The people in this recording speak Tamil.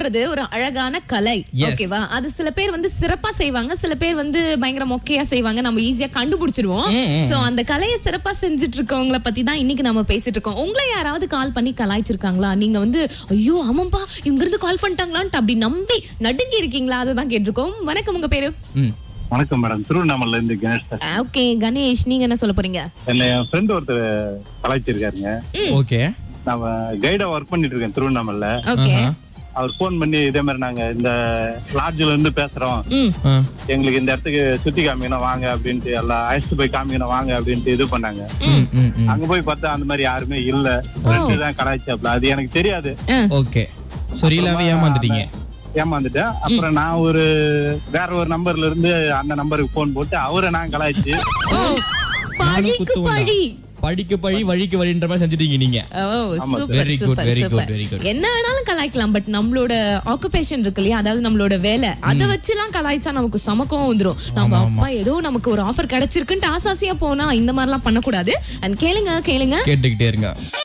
சமையல்ன்றது ஒரு அழகான கலை Yes. ஓகேவா அது சில பேர் வந்து சிறப்பா செய்வாங்க சில பேர் வந்து பயங்கர மொக்கையா செய்வாங்க நம்ம ஈஸியா கண்டுபிடிச்சிருவோம் ம், ம். சோ அந்த கலையை சிறப்பா செஞ்சுட்டு இருக்கவங்கள பத்தி தான் இன்னைக்கு நம்ம பேசிட்டு இருக்கோம் உங்களை யாராவது கால் பண்ணி கலாய்ச்சிருக்காங்களா நீங்க வந்து ஐயோ ஆமாம்பா இவங்க இருந்து கால் பண்ணிட்டாங்களான்ட்டு அப்படி நம்பி நடுங்கி இருக்கீங்களா அதுதான் கேட்டிருக்கோம் வணக்கம் உங்க பேரு ம். வணக்கம் மேடம் திருவண்ணாமலைல இருந்து கணேஷ் சார் ஓகே கணேஷ் நீங்க என்ன சொல்ல போறீங்க என்ன என் ஃப்ரெண்ட் ஒருத்தர் கலாய்ச்சிருக்காருங்க ஓகே நான் கைடா ஒர்க் பண்ணிட்டு இருக்கேன் திருவண்ணாமலைல ஓகே ஆஹா. அவர் ஃபோன் பண்ணி இதே மாதிரி நாங்க இந்த லாட்ஜ்ல இருந்து பேசுறோம் ம் ஆ. எங்களுக்கு இந்த இடத்துக்கு சுத்தி காமிக்கணும் வாங்க அப்படின்ட்டு எல்லாம் அழைச்சிட்டு போய் காமிக்கணும் வாங்க அப்படின்ட்டு இது பண்ணாங்க ம், ம், ம். அங்க போய் பார்த்தா அந்த மாதிரி யாருமே இல்ல ஃப்ரெண்டு தான் கலாய்ச்சாப்ல அது எனக்கு தெரியாது ஓகே சோ ரீலாவே ஏமாந்துட்டீங்க ஏமாந்துட்டேன் அப்புறம் நான் ஒரு வேற ஒரு நம்பர்ல இருந்து அந்த நம்பருக்கு போன் போட்டு அவரை நான் கலாய்ச்சு ஓ பழிக்கு குத்துவனா? பழி படிக்கு பழி வழிக்கு வழின்ற மாதிரி செஞ்சுட்டீங்க நீங்க ஓ ஆமா, super very good, super very good, super very good. என்ன வேணாலும் கலாய்க்கலாம் பட் நம்மளோட ஆக்குபேஷன் இருக்கு இல்லையா அதாவது நம்மளோட வேலை அதை வச்சுலாம் கலாய்ச்சா நமக்கு சமக்கம் வந்துரும் நம்ம ஆமா, அப்பா ஏதோ நமக்கு ஒரு ஆஃபர் கிடைச்சிருக்குன்ட்டு ஆசாசியா போனா இந்த மாதிரிலாம் பண்ணக்கூடாது அண்ட் கேளுங்க கேளுங்க கேட்டுக்கிட்டே இருங்க